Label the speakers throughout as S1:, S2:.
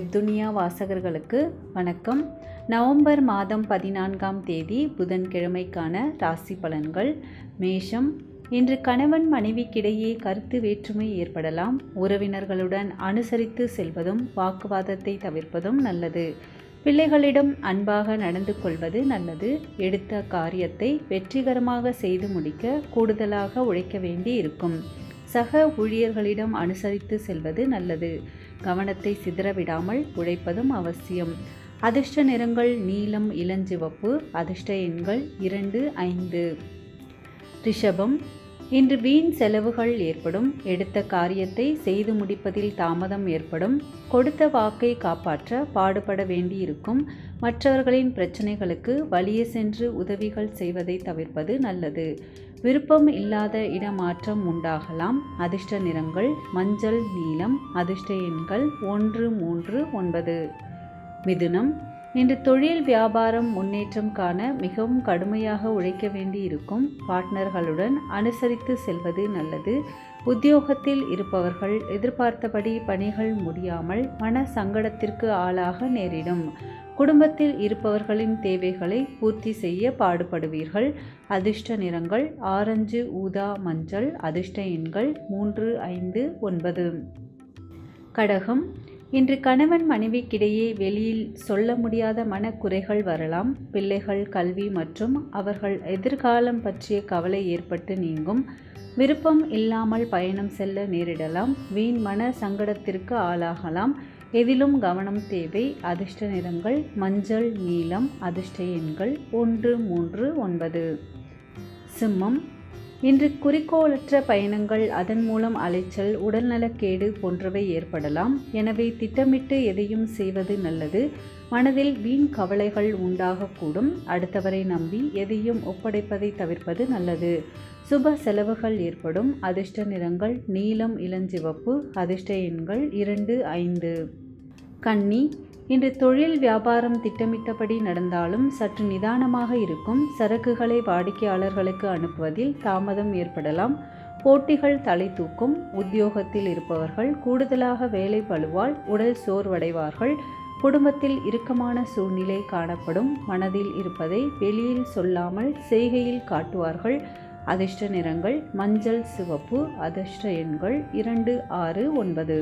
S1: வெப்துனியா வாசகர்களுக்கு வணக்கம் நவம்பர் மாதம் பதினான்காம் தேதி புதன்கிழமைக்கான ராசி பலன்கள் மேஷம் இன்று கணவன் மனைவிக்கிடையே கருத்து வேற்றுமை ஏற்படலாம் உறவினர்களுடன் அனுசரித்து செல்வதும் வாக்குவாதத்தை தவிர்ப்பதும் நல்லது பிள்ளைகளிடம் அன்பாக நடந்து கொள்வது நல்லது எடுத்த காரியத்தை வெற்றிகரமாக செய்து முடிக்க கூடுதலாக உழைக்க வேண்டி இருக்கும் சக ஊழியர்களிடம் அனுசரித்து செல்வது நல்லது கவனத்தை சிதறவிடாமல் உழைப்பதும் அவசியம் அதிர்ஷ்ட நிறங்கள் நீலம் இளஞ்சிவப்பு அதிர்ஷ்ட எண்கள் இரண்டு ஐந்து ரிஷபம் இன்று வீண் செலவுகள் ஏற்படும் எடுத்த காரியத்தை செய்து முடிப்பதில் தாமதம் ஏற்படும் கொடுத்த வாக்கை காப்பாற்ற பாடுபட வேண்டியிருக்கும் மற்றவர்களின் பிரச்சனைகளுக்கு வழியே சென்று உதவிகள் செய்வதை தவிர்ப்பது நல்லது விருப்பம் இல்லாத இடமாற்றம் உண்டாகலாம் அதிர்ஷ்ட நிறங்கள் மஞ்சள் நீலம் அதிர்ஷ்ட எண்கள் ஒன்று மூன்று ஒன்பது மிதுனம் இன்று தொழில் வியாபாரம் முன்னேற்றம் காண மிகவும் கடுமையாக உழைக்க வேண்டி இருக்கும் பார்ட்னர்களுடன் அனுசரித்து செல்வது நல்லது உத்தியோகத்தில் இருப்பவர்கள் எதிர்பார்த்தபடி பணிகள் முடியாமல் மன சங்கடத்திற்கு ஆளாக நேரிடும் குடும்பத்தில் இருப்பவர்களின் தேவைகளை பூர்த்தி செய்ய பாடுபடுவீர்கள் அதிர்ஷ்ட நிறங்கள் ஆரஞ்சு ஊதா மஞ்சள் அதிர்ஷ்ட எண்கள் மூன்று ஐந்து ஒன்பது கடகம் இன்று கணவன் மனைவிக்கிடையே வெளியில் சொல்ல முடியாத மனக்குறைகள் வரலாம் பிள்ளைகள் கல்வி மற்றும் அவர்கள் எதிர்காலம் பற்றிய கவலை ஏற்பட்டு நீங்கும் விருப்பம் இல்லாமல் பயணம் செல்ல நேரிடலாம் வீண் மன சங்கடத்திற்கு ஆளாகலாம் எதிலும் கவனம் தேவை அதிர்ஷ்ட நிறங்கள் மஞ்சள் நீலம் அதிர்ஷ்ட எண்கள் ஒன்று மூன்று ஒன்பது சிம்மம் இன்று குறிக்கோளற்ற பயணங்கள் அதன் மூலம் அலைச்சல் உடல்நலக்கேடு போன்றவை ஏற்படலாம் எனவே திட்டமிட்டு எதையும் செய்வது நல்லது மனதில் வீண் கவலைகள் உண்டாகக்கூடும் அடுத்தவரை நம்பி எதையும் ஒப்படைப்பதை தவிர்ப்பது நல்லது சுப செலவுகள் ஏற்படும் அதிர்ஷ்ட நிறங்கள் நீலம் இளஞ்சிவப்பு அதிர்ஷ்ட எண்கள் இரண்டு ஐந்து கன்னி இன்று தொழில் வியாபாரம் திட்டமிட்டபடி நடந்தாலும் சற்று நிதானமாக இருக்கும் சரக்குகளை வாடிக்கையாளர்களுக்கு அனுப்புவதில் தாமதம் ஏற்படலாம் போட்டிகள் தலை தூக்கும் உத்தியோகத்தில் இருப்பவர்கள் கூடுதலாக வேலை பழுவால் உடல் சோர்வடைவார்கள் குடும்பத்தில் இறுக்கமான சூழ்நிலை காணப்படும் மனதில் இருப்பதை வெளியில் சொல்லாமல் செய்கையில் காட்டுவார்கள் அதிர்ஷ்ட நிறங்கள் மஞ்சள் சிவப்பு அதிர்ஷ்ட எண்கள் இரண்டு ஆறு ஒன்பது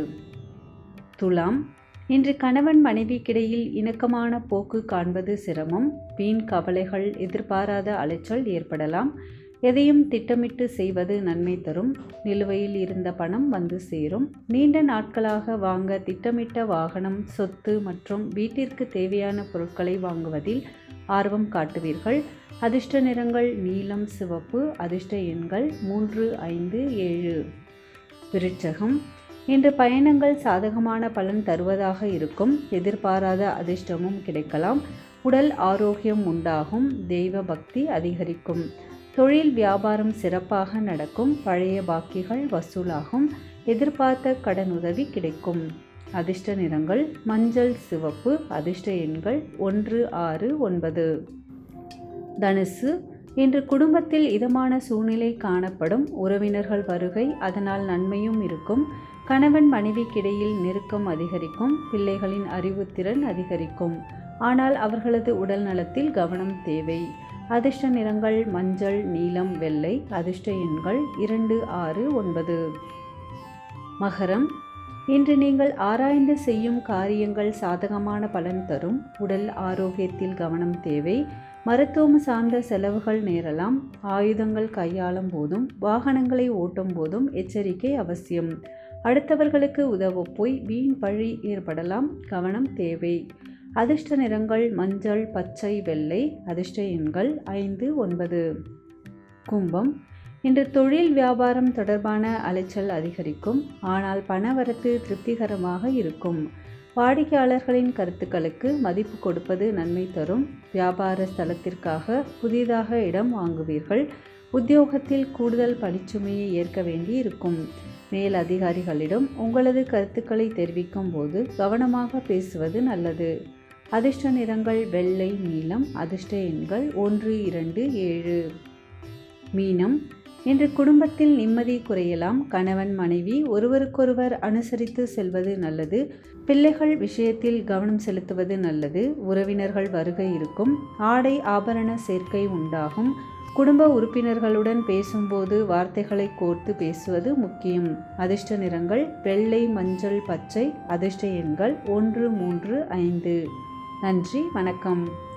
S1: துலாம் இன்று கணவன் மனைவிக்கிடையில் இணக்கமான போக்கு காண்பது சிரமம் வீண் கவலைகள் எதிர்பாராத அலைச்சல் ஏற்படலாம் எதையும் திட்டமிட்டு செய்வது நன்மை தரும் நிலுவையில் இருந்த பணம் வந்து சேரும் நீண்ட நாட்களாக வாங்க திட்டமிட்ட வாகனம் சொத்து மற்றும் வீட்டிற்கு தேவையான பொருட்களை வாங்குவதில் ஆர்வம் காட்டுவீர்கள் அதிர்ஷ்ட நிறங்கள் நீலம் சிவப்பு அதிர்ஷ்ட எண்கள் மூன்று ஐந்து ஏழு விருட்சகம் இன்று பயணங்கள் சாதகமான பலன் தருவதாக இருக்கும் எதிர்பாராத அதிர்ஷ்டமும் கிடைக்கலாம் உடல் ஆரோக்கியம் உண்டாகும் தெய்வ பக்தி அதிகரிக்கும் தொழில் வியாபாரம் சிறப்பாக நடக்கும் பழைய பாக்கிகள் வசூலாகும் எதிர்பார்த்த கடனுதவி கிடைக்கும் அதிர்ஷ்ட நிறங்கள் மஞ்சள் சிவப்பு அதிர்ஷ்ட எண்கள் ஒன்று ஆறு ஒன்பது தனுசு இன்று குடும்பத்தில் இதமான சூழ்நிலை காணப்படும் உறவினர்கள் வருகை அதனால் நன்மையும் இருக்கும் கணவன் மனைவிக்கிடையில் நெருக்கம் அதிகரிக்கும் பிள்ளைகளின் அறிவுத்திறன் அதிகரிக்கும் ஆனால் அவர்களது உடல் நலத்தில் கவனம் தேவை அதிர்ஷ்ட நிறங்கள் மஞ்சள் நீலம் வெள்ளை அதிர்ஷ்ட எண்கள் இரண்டு ஆறு ஒன்பது மகரம் இன்று நீங்கள் ஆராய்ந்து செய்யும் காரியங்கள் சாதகமான பலன் தரும் உடல் ஆரோக்கியத்தில் கவனம் தேவை மருத்துவம் சார்ந்த செலவுகள் நேரலாம் ஆயுதங்கள் கையாளும் போதும் வாகனங்களை ஓட்டும் போதும் எச்சரிக்கை அவசியம் அடுத்தவர்களுக்கு உதவ போய் வீண் பழி ஏற்படலாம் கவனம் தேவை அதிர்ஷ்ட நிறங்கள் மஞ்சள் பச்சை வெள்ளை அதிர்ஷ்ட எண்கள் ஐந்து ஒன்பது கும்பம் இன்று தொழில் வியாபாரம் தொடர்பான அலைச்சல் அதிகரிக்கும் ஆனால் பணவரத்து திருப்திகரமாக இருக்கும் வாடிக்கையாளர்களின் கருத்துக்களுக்கு மதிப்பு கொடுப்பது நன்மை தரும் வியாபார ஸ்தலத்திற்காக புதிதாக இடம் வாங்குவீர்கள் உத்தியோகத்தில் கூடுதல் பணிச்சுமையை ஏற்க வேண்டி இருக்கும் மேல் அதிகாரிகளிடம் உங்களது கருத்துக்களை தெரிவிக்கும் போது கவனமாக பேசுவது நல்லது அதிர்ஷ்ட நிறங்கள் வெள்ளை நீலம் அதிர்ஷ்ட எண்கள் ஒன்று இரண்டு ஏழு மீனம் இன்று குடும்பத்தில் நிம்மதி குறையலாம் கணவன் மனைவி ஒருவருக்கொருவர் அனுசரித்து செல்வது நல்லது பிள்ளைகள் விஷயத்தில் கவனம் செலுத்துவது நல்லது உறவினர்கள் வருகை இருக்கும் ஆடை ஆபரண சேர்க்கை உண்டாகும் குடும்ப உறுப்பினர்களுடன் பேசும்போது வார்த்தைகளை கோர்த்து பேசுவது முக்கியம் அதிர்ஷ்ட நிறங்கள் வெள்ளை மஞ்சள் பச்சை அதிர்ஷ்ட எண்கள் ஒன்று மூன்று ஐந்து நன்றி வணக்கம்